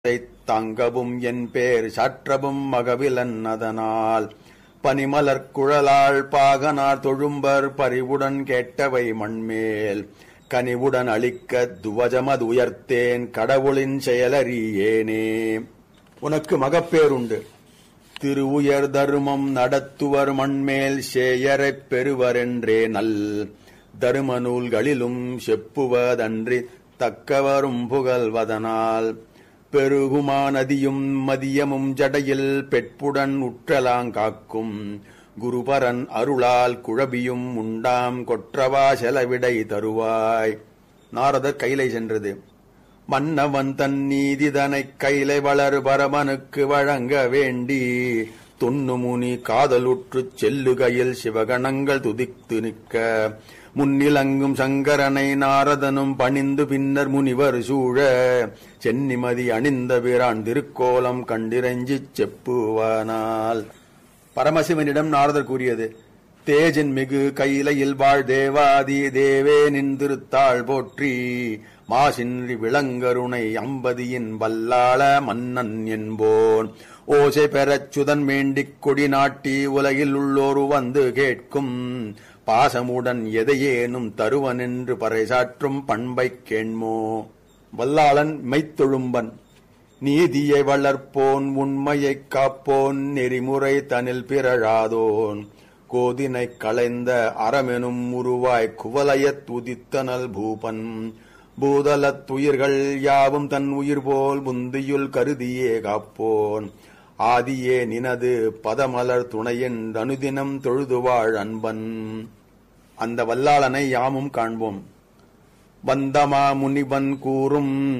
தாங்கவும் என் பேர் சாற்றவும் மகவிலன் அதனால் பனிமலர்க் குழலாள் பாகனார் தொழும்பர் பரிவுடன் கேட்டவை மண்மேல் கனிவுடன் அளிக்கத் துவஜமது உயர்த்தேன் கடவுளின் செயலறியேனே உனக்கு மகப்பேருண்டு திரு உயர் தருமம் நடத்துவர் மண்மேல் சேயரைப் பெறுவரென்றே நல் தரும நூல்களிலும் செப்புவதன்றி தக்கவரும் புகழ்வதனால் பெருகுமா நதியும் மதியமும் ஜடையில் பெட்புடன் உற்றலாங்காக்கும் குருபரன் அருளால் குழபியும் உண்டாம் கொற்றவா செலவிடை தருவாய் நாரதர் கைலை சென்றது மன்னவன் தன் நீதிதனைக் கைலை வளர் பரமனுக்கு வழங்க வேண்டி துண்ணுமுனி காதலுற்றுச் செல்லுகையில் சிவகணங்கள் துதித்து நிற்க முன்னிலங்கும் சங்கரனை நாரதனும் பணிந்து பின்னர் முனிவர் சூழ சென்னிமதி அணிந்த பிரான் திருக்கோலம் கண்டிரஞ்சிச் செப்புவானால் பரமசிவனிடம் நாரதர் கூறியது தேஜன் மிகு கையிலையில் வாழ் தேவாதி தேவே நின்றிருத்தாள் போற்றி மாசின்றி விளங்கருணை அம்பதியின் வல்லாள மன்னன் என்போன் ஓசை பெறச் சுதன் வேண்டிக் கொடி நாட்டி உலகில் உள்ளோரு வந்து கேட்கும் பாசமுடன் எதையேனும் தருவன் என்று பறைசாற்றும் பண்பைக் கேண்மோ வல்லாளன் மெய்த்தொழும்பன் நீதியை வளர்ப்போன் உண்மையைக் காப்போன் நெறிமுறை தனில் பிறழாதோன் கோதினைக் களைந்த அறமெனும் உருவாய் குவலயத் உதித்தனல் பூபன் பூதலத் துயிர்கள் யாவும் தன் உயிர் போல் முந்தியுள் கருதியே காப்போன் ஆதியே நினது பதமலர் துணையென் அனுதினம் தொழுதுவாழ் அன்பன் அந்த வல்லாளனை யாமும் காண்போம் வந்தமா முனிவன் கூறும்